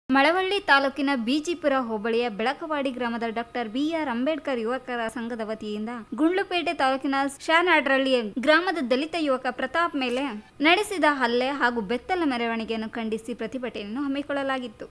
ಮಳವಳ್ಳಿ ತಾಲೂಕಿನ ಬಿಜಿಪುರ ಹೋಬಳಿಯ ಬೆಳಕವಾಡಿ ಗ್ರಾಮದ ಡಾಕ್ಟರ್ ಬಿಆರ್ ಅಂಬೇಡ್ಕರ್ ಯುವಕರ ಸಂಘದ ವತಿಯಿಂದ ಗುಂಡ್ಲುಪೇಟೆ ತಾಲೂಕಿನ ಶಾನಾಡ್ರಳ್ಳಿ ಗ್ರಾಮದ ದಲಿತ ಯುವಕ ಪ್ರತಾಪ್ ಮೇಲೆ ನಡೆಸಿದ ಹಲ್ಲೆ ಹಾಗೂ ಬೆತ್ತಲ ಮೆರವಣಿಗೆಯನ್ನು ಖಂಡಿಸಿ ಪ್ರತಿಭಟನೆಯನ್ನು ಹಮ್ಮಿಕೊಳ್ಳಲಾಗಿತ್ತು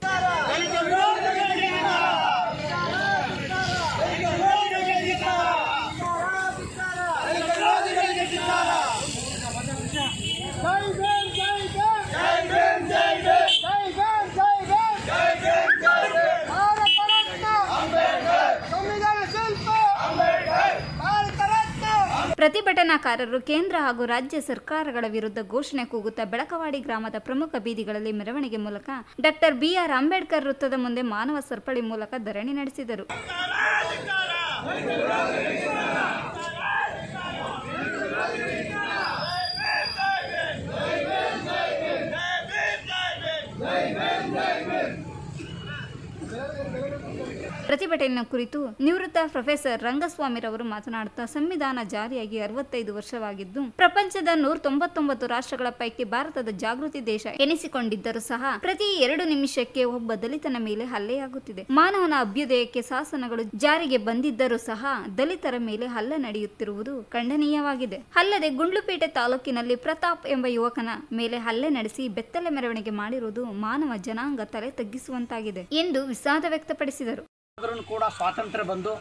ಜೈ ಭೀಮ್ ಜೈ ಭೀಮ್ ಜೈ ಭೀಮ್ ಜೈ ಭೀಮ್ ಜೈ ಭೀಮ್ ಜೈ ಭೀಮ್ ಭಾರತ ರತ್ನ ಸಂವಿಧಾನ ಶಿಲ್ಪ ಭಾರತ ರತ್ನ ಪ್ರತಿಭಟನಾಕಾರರು ಕೇಂದ್ರ ಹಾಗೂ ರಾಜ್ಯ ಸರ್ಕಾರಗಳ ವಿರುದ್ಧ ಘೋಷಣೆ ಕೂಗುತ್ತಾ ಬೆಳಕವಾಡಿ ಗ್ರಾಮದ ಪ್ರಮುಖ ಬೀದಿಗಳಲ್ಲಿ ಮೆರವಣಿಗೆ ಮೂಲಕ ಡಾಕ್ಟರ್ ಬಿಆರ್ ಅಂಬೇಡ್ಕರ್ ವೃತ್ತದ ಮುಂದೆ ಮಾನವ ಸರಪಳಿ ಮೂಲಕ ಧರಣಿ ನಡೆಸಿದರು ಪ್ರತಿಭಟನೆ ಕುರಿತು ನಿವೃತ್ತ ಪ್ರೊಫೆಸರ್ ರಂಗಸ್ವಾಮಿರವರು ಮಾತನಾಡುತ್ತಾ ಸಂವಿಧಾನ ಜಾರಿಯಾಗಿ ಅರವತ್ತೈದು ವರ್ಷವಾಗಿದ್ದು ಪ್ರಪಂಚದ ನೂರ ತೊಂಬತ್ತೊಂಬತ್ತು ರಾಷ್ಟ್ರಗಳ ಪೈಕಿ ಭಾರತದ ಜಾಗೃತಿ ದೇಶ ಎನಿಸಿಕೊಂಡಿದ್ದರೂ ಸಹ ಪ್ರತಿ ಎರಡು ನಿಮಿಷಕ್ಕೆ ಒಬ್ಬ ದಲಿತನ ಮೇಲೆ ಹಲ್ಲೆಯಾಗುತ್ತಿದೆ ಮಾನವನ ಅಭ್ಯುದಯಕ್ಕೆ ಶಾಸನಗಳು ಜಾರಿಗೆ ಬಂದಿದ್ದರೂ ಸಹ ದಲಿತರ ಮೇಲೆ ಹಲ್ಲೆ ನಡೆಯುತ್ತಿರುವುದು ಖಂಡನೀಯವಾಗಿದೆ ಅಲ್ಲದೆ ಗುಂಡ್ಲುಪೇಟೆ ತಾಲೂಕಿನಲ್ಲಿ ಪ್ರತಾಪ್ ಎಂಬ ಯುವಕನ ಮೇಲೆ ಹಲ್ಲೆ ನಡೆಸಿ ಬೆತ್ತಲೆ ಮೆರವಣಿಗೆ ಮಾಡಿರುವುದು ಮಾನವ ಜನಾಂಗ ತಲೆ ತಗ್ಗಿಸುವಂತಾಗಿದೆ ಎಂದು ವಿಷಾದ ವ್ಯಕ್ತಪಡಿಸಿದರು ಆದ್ರೂ ಕೂಡ ಸ್ವಾತಂತ್ರ್ಯ ಬಂದು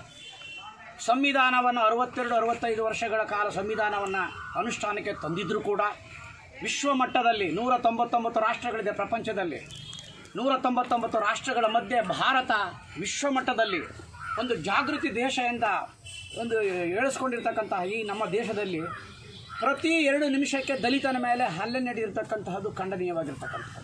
ಸಂವಿಧಾನವನ್ನು ಅರವತ್ತೆರಡು ಅರವತ್ತೈದು ವರ್ಷಗಳ ಕಾಲ ಸಂವಿಧಾನವನ್ನು ಅನುಷ್ಠಾನಕ್ಕೆ ತಂದಿದ್ದರೂ ಕೂಡ ವಿಶ್ವ ಮಟ್ಟದಲ್ಲಿ ನೂರ ತೊಂಬತ್ತೊಂಬತ್ತು ರಾಷ್ಟ್ರಗಳಿದೆ ಪ್ರಪಂಚದಲ್ಲಿ ನೂರ ತೊಂಬತ್ತೊಂಬತ್ತು ರಾಷ್ಟ್ರಗಳ ಮಧ್ಯೆ ಭಾರತ ವಿಶ್ವ ಮಟ್ಟದಲ್ಲಿ ಒಂದು ಜಾಗೃತಿ ದೇಶ ಎಂದ ಒಂದು ಹೇಳಿಸ್ಕೊಂಡಿರ್ತಕ್ಕಂತಹ ಈ ನಮ್ಮ ದೇಶದಲ್ಲಿ ಪ್ರತಿ ಎರಡು ನಿಮಿಷಕ್ಕೆ ದಲಿತನ ಮೇಲೆ ಹಲ್ಲೆ ನಡೆದಿರ್ತಕ್ಕಂತಹದ್ದು ಖಂಡನೀಯವಾಗಿರ್ತಕ್ಕಂಥದ್ದು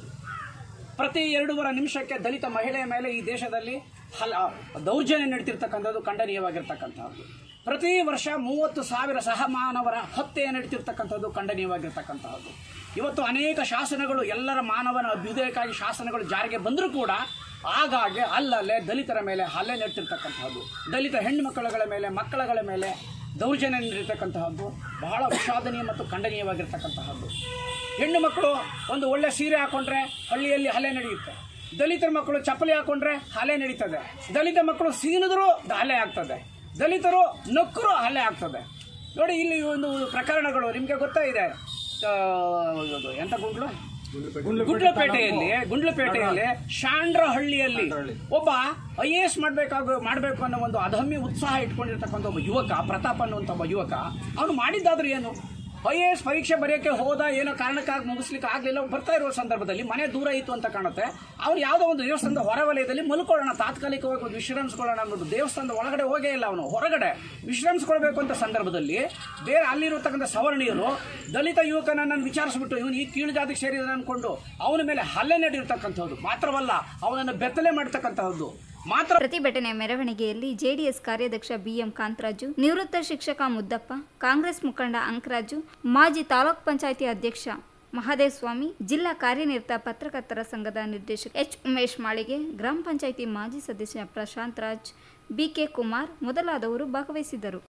ಪ್ರತಿ ಎರಡೂವರೆ ನಿಮಿಷಕ್ಕೆ ದಲಿತ ಮಹಿಳೆಯ ಮೇಲೆ ಈ ದೇಶದಲ್ಲಿ ಹಲ ದೌರ್ಜನ್ಯ ನಡೀತಿರ್ತಕ್ಕಂಥದ್ದು ಖಂಡನೀಯವಾಗಿರ್ತಕ್ಕಂಥದ್ದು ಪ್ರತಿ ವರ್ಷ ಮೂವತ್ತು ಸಾವಿರ ಸಹಮಾನವರ ಹತ್ಯೆ ನಡೀತಿರ್ತಕ್ಕಂಥದ್ದು ಖಂಡನೀಯವಾಗಿರ್ತಕ್ಕಂತಹದ್ದು ಇವತ್ತು ಅನೇಕ ಶಾಸನಗಳು ಎಲ್ಲರ ಮಾನವನ ಅಭ್ಯುದಯಕ್ಕಾಗಿ ಶಾಸನಗಳು ಜಾರಿಗೆ ಬಂದರೂ ಕೂಡ ಆಗಾಗ್ಗೆ ಅಲ್ಲಲ್ಲೇ ದಲಿತರ ಮೇಲೆ ಹಲ್ಲೆ ನಡೀತಿರ್ತಕ್ಕಂಥದ್ದು ದಲಿತ ಹೆಣ್ಣುಮಕ್ಕಳುಗಳ ಮೇಲೆ ಮಕ್ಕಳುಗಳ ಮೇಲೆ ದೌರ್ಜನ್ಯ ನೀಡಿರ್ತಕ್ಕಂತಹದ್ದು ಬಹಳ ವಿಷಾದನೀಯ ಮತ್ತು ಖಂಡನೀಯವಾಗಿರ್ತಕ್ಕಂತಹದ್ದು ಹೆಣ್ಣು ಮಕ್ಕಳು ಒಂದು ಒಳ್ಳೆ ಸೀರೆ ಹಾಕೊಂಡ್ರೆ ಹಳ್ಳಿಯಲ್ಲಿ ಹಲ್ಲೆ ನಡೆಯುತ್ತೆ ದಲಿತರ ಮಕ್ಕಳು ಚಪ್ಪಲಿ ಹಾಕೊಂಡ್ರೆ ಹಲ್ಲೆ ನಡೀತದೆ ದಲಿತ ಮಕ್ಕಳು ಸೀನಿದ್ರು ಹಲ್ಲೆ ಆಗ್ತದೆ ದಲಿತರು ನಕ್ಕರು ಹಲ್ಲೆ ಆಗ್ತದೆ ನೋಡಿ ಇಲ್ಲಿ ಒಂದು ಪ್ರಕರಣಗಳು ನಿಮಗೆ ಗೊತ್ತಾ ಇದೆ ಆ, ಇದು ಎಂತ ಗುಂಡ್ಲು ಗುಂಡ್ಲಪೇಟೆಯಲ್ಲಿ ಗುಂಡ್ಲಪೇಟೆಯಲ್ಲಿ ಶಾಂಡ್ರಹಳ್ಳಿಯಲ್ಲಿ ಒಬ್ಬ ಐ ಎ ಎಸ್ ಮಾಡ್ಬೇಕಾಗ ಮಾಡಬೇಕು ಅನ್ನೋ ಒಂದು ಅಧಮ್ಯ ಉತ್ಸಾಹ ಇಟ್ಕೊಂಡಿರ್ತಕ್ಕಂಥ ಒಬ್ಬ ಯುವಕ ಪ್ರತಾಪ್ ಅನ್ನುವಂಥ ಒಬ್ಬ ಯುವಕ ಅವನು ಮಾಡಿದ್ದಾದ್ರೂ ಏನು ಐ ಎ ಎಸ್ ಪರೀಕ್ಷೆ ಬರೆಯೋಕ್ಕೆ ಹೋದ ಏನೋ ಕಾರಣಕ್ಕಾಗಿ ಮುಗಿಸ್ಲಿಕ್ಕೆ ಆಗಲಿಲ್ಲ ಬರ್ತಾ ಇರುವ ಸಂದರ್ಭದಲ್ಲಿ ಮನೆ ದೂರ ಇತ್ತು ಅಂತ ಕಾಣುತ್ತೆ ಅವನು ಯಾವುದೋ ಒಂದು ದೇವಸ್ಥಾನದ ಹೊರವಲಯದಲ್ಲಿ ಮಲ್ಕೊಳ್ಳೋಣ ತಾತ್ಕಾಲಿಕವಾಗಿ ಒಂದು ವಿಶ್ರಾಮಿಸ್ಕೊಳ್ಳೋಣ ಅನ್ನೋದು ದೇವಸ್ಥಾನದ ಒಳಗಡೆ ಹೋಗೇ ಇಲ್ಲ ಅವನು ಹೊರಗಡೆ ವಿಶ್ರಾಮಿಸ್ಕೊಳ್ಬೇಕು ಅಂತ ಸಂದರ್ಭದಲ್ಲಿ ಬೇರೆ ಅಲ್ಲಿರತಕ್ಕಂಥ ಸವರ್ಣೀಯರು ದಲಿತ ಯುವಕನನ್ನು ವಿಚಾರಿಸ್ಬಿಟ್ಟು ಇವನು ಈ ಕೀಳು ಜಾತಿಗೆ ಸೇರಿದ ಅನ್ಕೊಂಡು ಅವನ ಮೇಲೆ ಹಲ್ಲೆ ನಡೆದಿರ್ತಕ್ಕಂಥದ್ದು ಮಾತ್ರವಲ್ಲ ಅವನನ್ನು ಬೆತ್ತಲೆ ಮಾಡ್ತಕ್ಕಂತಹದ್ದು ಮಾತ್ರ ಪ್ರತಿಭಟನೆ ಮೆರವಣಿಗೆಯಲ್ಲಿ ಜೆಡಿಎಸ್ ಕಾರ್ಯಾಧ್ಯಕ್ಷ ಬಿಎಂ ಕಾಂತರಾಜು ನಿವೃತ್ತ ಶಿಕ್ಷಕ ಮುದ್ದಪ್ಪ ಕಾಂಗ್ರೆಸ್ ಮುಖಂಡ ಅಂಕರಾಜು ಮಾಜಿ ತಾಲೂಕ್ ಪಂಚಾಯಿತಿ ಅಧ್ಯಕ್ಷ ಮಹಾದೇವ್ ಸ್ವಾಮಿ ಜಿಲ್ಲಾ ಕಾರ್ಯನಿರತ ಪತ್ರಕರ್ತರ ಸಂಘದ ನಿರ್ದೇಶಕ ಎಚ್ ಉಮೇಶ್ ಮಾಳಿಗೆ ಗ್ರಾಮ ಪಂಚಾಯಿತಿ ಮಾಜಿ ಸದಸ್ಯ ಪ್ರಶಾಂತ್ ರಾಜ್ ಬಿಕೆ ಕುಮಾರ್ ಮೊದಲಾದವರು ಭಾಗವಹಿಸಿದ್ದರು